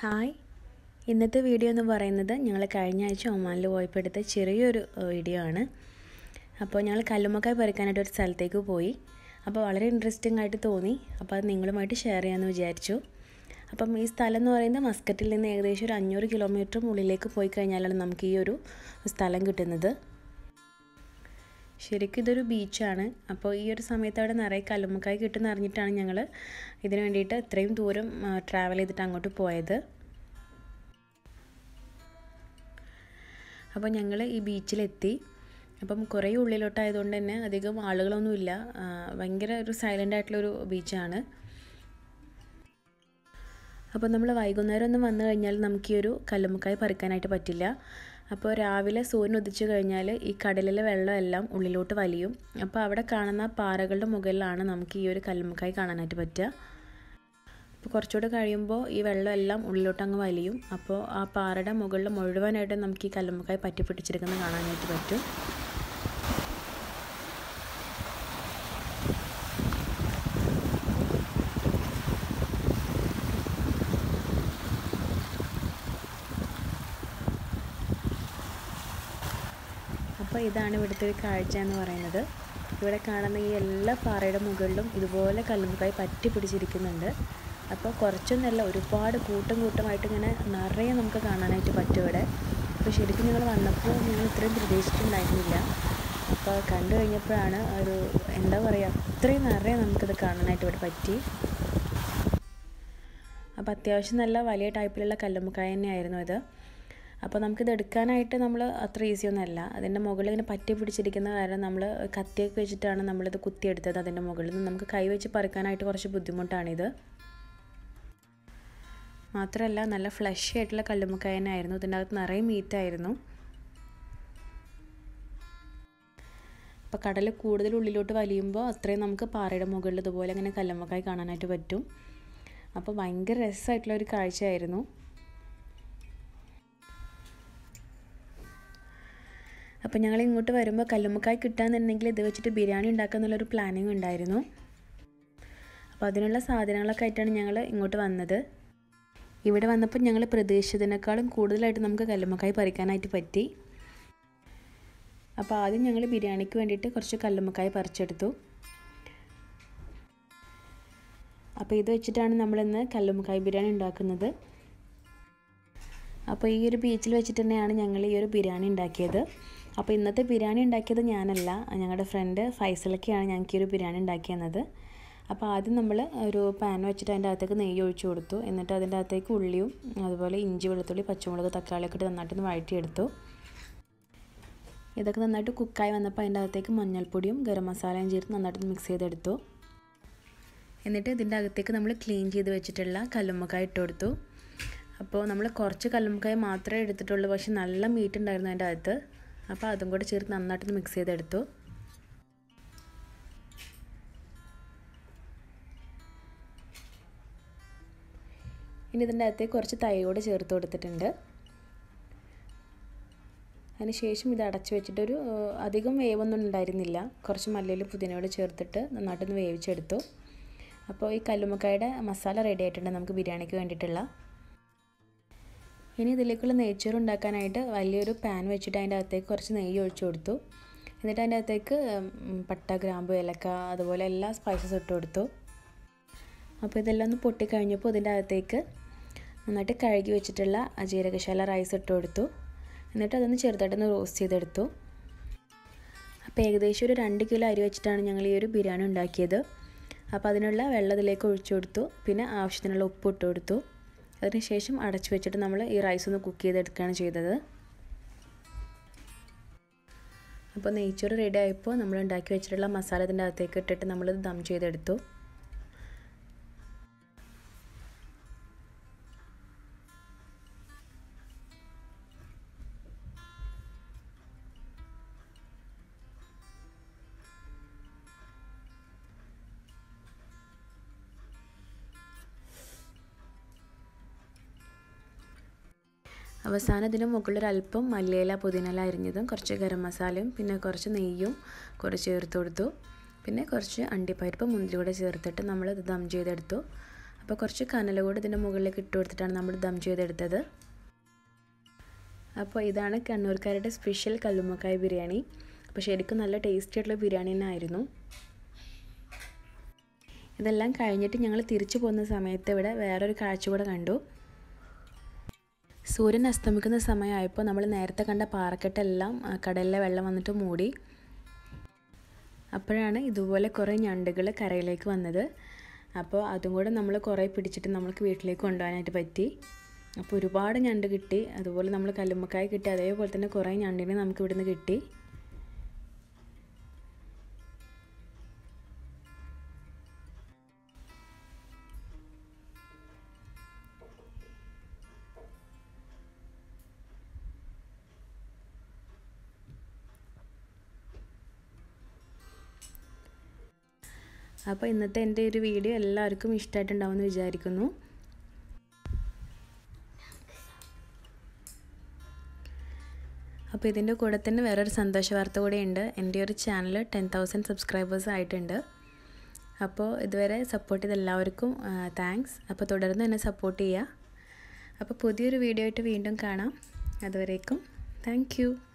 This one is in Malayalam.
ഹായ് ഇന്നത്തെ വീഡിയോ എന്ന് പറയുന്നത് ഞങ്ങൾ കഴിഞ്ഞ ആഴ്ച ഒമാനിൽ പോയപ്പോൾ എടുത്ത ചെറിയൊരു ഏഹ്, വീഡിയോ ആണ് അപ്പോൾ ഞങ്ങൾ കല്ലുമ്മക്കായ് പറിക്കാനായിട്ട് ഒരു സ്ഥലത്തേക്ക് പോയി അപ്പോൾ വളരെ ഇൻട്രസ്റ്റിംഗ് ആയിട്ട് തോന്നി അപ്പോൾ അത് നിങ്ങളുമായിട്ട് ഷെയർ ചെയ്യാമെന്ന് വിചാരിച്ചു അപ്പം ഈ സ്ഥലം എന്ന് പറയുന്നത് മസ്കറ്റിൽ നിന്ന് ഏകദേശം ഒരു അഞ്ഞൂറ് കിലോമീറ്റർ ഉള്ളിലേക്ക് പോയി കഴിഞ്ഞാലാണ് നമുക്ക് ഈ ഒരു സ്ഥലം കിട്ടുന്നത് ശരിക്കും ഇതൊരു ബീച്ചാണ് അപ്പോൾ ഈ ഒരു സമയത്ത് അവിടെ നിറയെ കല്ലുമ്മക്കായ് കിട്ടുമെന്ന് അറിഞ്ഞിട്ടാണ് ഞങ്ങൾ ഇതിന് വേണ്ടിയിട്ട് ഇത്രയും ദൂരം ട്രാവൽ ചെയ്തിട്ട് അങ്ങോട്ട് പോയത് അപ്പോൾ ഞങ്ങൾ ഈ ബീച്ചിലെത്തി അപ്പം കുറേ ഉള്ളിലോട്ടായതുകൊണ്ട് തന്നെ അധികം ആളുകളൊന്നുമില്ല ആ, ഭയങ്കര ഒരു സൈലൻ്റ് ആയിട്ടുള്ളൊരു ബീച്ചാണ് അപ്പോൾ നമ്മൾ വൈകുന്നേരം ഒന്നും വന്നു കഴിഞ്ഞാൽ നമുക്ക് ഈ ഒരു കല്ലുമ്മക്കായ് പറിക്കാനായിട്ട് പറ്റില്ല അപ്പോൾ രാവിലെ സൂര്യൻ ഉദിച്ചു കഴിഞ്ഞാൽ ഈ കടലിലെ വെള്ളം എല്ലാം ഉള്ളിലോട്ട് വലിയും അപ്പോൾ അവിടെ കാണുന്ന പാറകളുടെ മുകളിലാണ് നമുക്ക് ഈ ഒരു കല്ലുമ്മക്കായ് കാണാനായിട്ട് പറ്റുക അപ്പോൾ കുറച്ചുകൂടെ കഴിയുമ്പോൾ ഈ വെള്ളം എല്ലാം ഉള്ളിലോട്ട് അങ്ങ് വലിയും അപ്പോൾ ആ പാറയുടെ മുകളിൽ മുഴുവനായിട്ട് നമുക്ക് ഈ കല്ലുമ്മക്കായ് പറ്റി പിടിച്ചെടുക്കുന്നത് കാണാനായിട്ട് പറ്റും അപ്പോൾ ഇതാണ് ഇവിടുത്തെ ഒരു കാഴ്ച എന്ന് പറയുന്നത് ഇവിടെ കാണുന്ന ഈ എല്ലാ പാറയുടെ മുകളിലും ഇതുപോലെ കല്ലുമുക്കായി പറ്റി പിടിച്ചിരിക്കുന്നുണ്ട് അപ്പോൾ കുറച്ചൊന്നല്ല ഒരുപാട് കൂട്ടം കൂട്ടമായിട്ട് ഇങ്ങനെ നിറയെ നമുക്ക് കാണാനായിട്ട് പറ്റും ഇവിടെ അപ്പോൾ ശരിക്കും ഞങ്ങൾ വന്നപ്പോൾ ഞങ്ങൾ ഇത്രയും പ്രതീക്ഷിച്ചിട്ടുണ്ടായിരുന്നില്ല അപ്പോൾ കണ്ടു കഴിഞ്ഞപ്പോഴാണ് ഒരു എന്താ പറയുക അത്രയും നിറയെ നമുക്കിത് കാണാനായിട്ട് ഇവിടെ പറ്റി അപ്പോൾ അത്യാവശ്യം നല്ല വലിയ ടൈപ്പിലുള്ള കല്ലുമ്മക്കായ തന്നെയായിരുന്നു ഇത് അപ്പോൾ നമുക്കിത് എടുക്കാനായിട്ട് നമ്മൾ അത്ര ഈസി ഒന്നുമല്ല അതിൻ്റെ മുകളിൽ ഇങ്ങനെ പറ്റി പിടിച്ചിരിക്കുന്ന കാരണം നമ്മൾ കത്തിയൊക്കെ വെച്ചിട്ടാണ് നമ്മളിത് കുത്തിയെടുത്തത് അതിൻ്റെ മുകളിൽ നിന്ന് നമുക്ക് കൈ വെച്ച് പറിക്കാനായിട്ട് കുറച്ച് ബുദ്ധിമുട്ടാണിത് മാത്രമല്ല നല്ല ഫ്ലഷ് ആയിട്ടുള്ള കല്ലുമ്മക്കായ തന്നെ ആയിരുന്നു ഇതിൻ്റെ അകത്ത് നിറയെ മീറ്റായിരുന്നു അപ്പോൾ കടൽ കൂടുതൽ ഉള്ളിലോട്ട് വലിയുമ്പോൾ അത്രയും നമുക്ക് പാറയുടെ മുകളിൽ ഇതുപോലെ ഇങ്ങനെ കല്ലുമ്മക്കായ് കാണാനായിട്ട് പറ്റും അപ്പോൾ ഭയങ്കര രസമായിട്ടുള്ള ഒരു കാഴ്ചയായിരുന്നു അപ്പോൾ ഞങ്ങൾ ഇങ്ങോട്ട് വരുമ്പോൾ കല്ലുമ്മക്കായ് കിട്ടാന്നുണ്ടെങ്കിൽ ഇത് വെച്ചിട്ട് ബിരിയാണി ഉണ്ടാക്കുക എന്നുള്ളൊരു പ്ലാനിങ് ഉണ്ടായിരുന്നു അപ്പോൾ അതിനുള്ള സാധനങ്ങളൊക്കെ ആയിട്ടാണ് ഞങ്ങൾ ഇങ്ങോട്ട് വന്നത് ഇവിടെ വന്നപ്പോൾ ഞങ്ങൾ പ്രതീക്ഷിച്ചതിനേക്കാളും കൂടുതലായിട്ട് നമുക്ക് കല്ലുമ്മക്കായ് പറിക്കാനായിട്ട് പറ്റി അപ്പോൾ ആദ്യം ഞങ്ങൾ ബിരിയാണിക്ക് വേണ്ടിയിട്ട് കുറച്ച് കല്ലുമ്മക്കായ് പറിച്ചെടുത്തു അപ്പോൾ ഇത് വെച്ചിട്ടാണ് നമ്മളിന്ന് കല്ലുമ്മക്കായ് ബിരിയാണി ഉണ്ടാക്കുന്നത് അപ്പോൾ ഈ ഒരു ബീച്ചിൽ വെച്ചിട്ട് തന്നെയാണ് ഞങ്ങൾ ഈ ഒരു ബിരിയാണി ഉണ്ടാക്കിയത് അപ്പോൾ ഇന്നത്തെ ബിരിയാണി ഉണ്ടാക്കിയത് ഞാനല്ല ഞങ്ങളുടെ ഫ്രണ്ട് ഫൈസലൊക്കെയാണ് ഞങ്ങൾക്ക് ഈ ഒരു ബിരിയാണി ഉണ്ടാക്കി തന്നത് അപ്പോൾ ആദ്യം നമ്മൾ ഒരു പാൻ വെച്ചിട്ട് അതിൻ്റെ അകത്തേക്ക് നെയ്യ് ഒഴിച്ചു കൊടുത്തു എന്നിട്ട് അതിൻ്റെ അകത്തേക്ക് ഉള്ളിയും അതുപോലെ ഇഞ്ചി വെളുത്തുള്ളി പച്ചമുളക് തക്കാളിയൊക്കെ ഇട്ട് നന്നായിട്ടൊന്ന് വഴറ്റിയെടുത്തു ഇതൊക്കെ നന്നായിട്ട് കുക്കായി വന്നപ്പോൾ അതിൻ്റെ അകത്തേക്ക് മഞ്ഞൾപ്പൊടിയും ഗരം മസാലയും ചേർത്ത് നന്നായിട്ട് മിക്സ് ചെയ്തെടുത്തു എന്നിട്ട് ഇതിൻ്റെ അകത്തേക്ക് നമ്മൾ ക്ലീൻ ചെയ്ത് വെച്ചിട്ടുള്ള കല്ലുമ്മക്കായ ഇട്ട് കൊടുത്തു അപ്പോൾ നമ്മൾ കുറച്ച് കല്ലുമ്മക്കായ മാത്രമേ എടുത്തിട്ടുള്ളൂ പക്ഷെ നല്ല മീറ്റ് ഉണ്ടായിരുന്നു അതിൻ്റെ അകത്ത് അപ്പോൾ അതും കൂടെ ചേർത്ത് നന്നായിട്ടൊന്ന് മിക്സ് ചെയ്തെടുത്തു ഇനി ഇതിൻ്റെ അകത്തേക്ക് കുറച്ച് തൈയോട് ചേർത്ത് കൊടുത്തിട്ടുണ്ട് അതിനുശേഷം ഇത് അടച്ച് വെച്ചിട്ടൊരു ഏഹ്, അധികം വേവൊന്നും ഉണ്ടായിരുന്നില്ല കുറച്ച് മല്ലിയിലും പുതിനയോട് ചേർത്തിട്ട് നന്നായിട്ടൊന്ന് വേവിച്ചെടുത്തു അപ്പോൾ ഈ കല്ലുമ്മക്കായുടെ മസാല റെഡി ആയിട്ടുണ്ട് നമുക്ക് ബിരിയാണിക്ക് വേണ്ടിയിട്ടുള്ള ഇനി ഇതിലേക്കുള്ള നെയ്ച്ചോറ് ഉണ്ടാക്കാനായിട്ട് വലിയൊരു പാൻ വെച്ചിട്ട് അതിൻ്റെ അകത്തേക്ക് കുറച്ച് നെയ്യ് ഒഴിച്ചു കൊടുത്തു എന്നിട്ട് അതിൻ്റെ അകത്തേക്ക് ഉം, പട്ട ഗ്രാമ്പു ഏലക്ക അതുപോലെ എല്ലാ സ്പൈസസ് ഇട്ട് കൊടുത്തു അപ്പോൾ ഇതെല്ലാം ഒന്ന് പൊട്ടിക്കഴിഞ്ഞപ്പോൾ ഇതിൻ്റെ അകത്തേക്ക് നന്നായിട്ട് കഴുകി വെച്ചിട്ടുള്ള ആ ജീരകശാല റൈസ് ഇട്ട് കൊടുത്തു എന്നിട്ട് അതൊന്ന് ചെറുതായിട്ടൊന്ന് റോസ്റ്റ് ചെയ്തെടുത്തു അപ്പോൾ ഏകദേശം ഒരു രണ്ട് കിലോ അരി വെച്ചിട്ടാണ് ഞങ്ങൾ ഈ ഒരു ബിരിയാണി ഉണ്ടാക്കിയത് അപ്പോൾ അതിനുള്ള വെള്ളം ഇതിലേക്ക് ഒഴിച്ചു കൊടുത്തു പിന്നെ ആവശ്യത്തിനുള്ള ഉപ്പ് ഇട്ട് കൊടുത്തു അതിനുശേഷം അടച്ചു വെച്ചിട്ട് നമ്മൾ ഈ റൈസ് ഒന്ന് കുക്ക് ചെയ്തെടുക്കുകയാണ് ചെയ്തത് അപ്പോൾ നെയ്ച്ചോറ് റെഡി ആയപ്പോൾ നമ്മൾ ഉണ്ടാക്കി വെച്ചിട്ടുള്ള മസാല ഇതിൻ്റെ അകത്തേക്ക് ഇട്ടിട്ട് നമ്മളിത് ദം ചെയ്തെടുത്തു അവസാനം ഇതിന് മുകളിൽ അല്പം മല്ലിയില പുതിനയില അരിഞ്ഞതും കുറച്ച് ഗരം മസാലയും പിന്നെ കുറച്ച് നെയ്യും കൂടെ ചേർത്ത് കൊടുത്തു പിന്നെ കുറച്ച് അണ്ടിപ്പരിപ്പ് മുന്തിരി കൂടെ ചേർത്തിട്ട് നമ്മൾ ഇത് ദം ചെയ്തെടുത്തു അപ്പോൾ കുറച്ച് കനൽ കൂടി ഇതിൻ്റെ മുകളിലേക്ക് ഇട്ട് കൊടുത്തിട്ടാണ് നമ്മൾ ദം ചെയ്തെടുത്തത് അപ്പോൾ ഇതാണ് കണ്ണൂർക്കാരുടെ സ്പെഷ്യൽ കല്ലുമ്മക്കായ ബിരിയാണി അപ്പോൾ ശരിക്കും നല്ല ടേസ്റ്റി ആയിട്ടുള്ള ബിരിയാണി തന്നെ ആയിരുന്നു ഇതെല്ലാം കഴിഞ്ഞിട്ട് ഞങ്ങൾ തിരിച്ചു പോകുന്ന സമയത്ത് ഇവിടെ വേറൊരു കാഴ്ച കൂടെ കണ്ടു സൂര്യൻ അസ്തമിക്കുന്ന സമയമായപ്പോൾ നമ്മൾ നേരത്തെ കണ്ട പാറക്കെട്ടെല്ലാം കടലിലെ വെള്ളം വന്നിട്ട് മൂടി അപ്പോഴാണ് ഇതുപോലെ കുറേ ഞണ്ടുകൾ കരയിലേക്ക് വന്നത് അപ്പോൾ അതും കൂടെ നമ്മൾ കുറേ പിടിച്ചിട്ട് നമ്മൾക്ക് വീട്ടിലേക്ക് കൊണ്ടുപോകാനായിട്ട് പറ്റി അപ്പോൾ ഒരുപാട് ഞണ്ട് കിട്ടി അതുപോലെ നമ്മൾ കല്ലുമ്മക്കായ കിട്ടി അതേപോലെ തന്നെ കുറേ ഞണ്ടിനെ നമുക്ക് ഇവിടുന്ന് കിട്ടി അപ്പോൾ ഇന്നത്തെ എൻ്റെ ഒരു വീഡിയോ എല്ലാവർക്കും ഇഷ്ടമായിട്ടുണ്ടാവുമെന്ന് വിചാരിക്കുന്നു അപ്പോൾ ഇതിൻ്റെ കൂടെ തന്നെ വേറൊരു സന്തോഷ വാർത്ത കൂടെയുണ്ട് എൻ്റെ ഒരു ചാനൽ ടെൻ തൗസൻഡ് സബ്സ്ക്രൈബേഴ്സ് ആയിട്ടുണ്ട് അപ്പോൾ ഇതുവരെ സപ്പോർട്ട് ചെയ്ത എല്ലാവർക്കും താങ്ക്സ് അപ്പോൾ തുടർന്ന് എന്നെ സപ്പോർട്ട് ചെയ്യുക അപ്പോൾ പുതിയൊരു വീഡിയോ ആയിട്ട് വീണ്ടും കാണാം അതുവരേക്കും താങ്ക്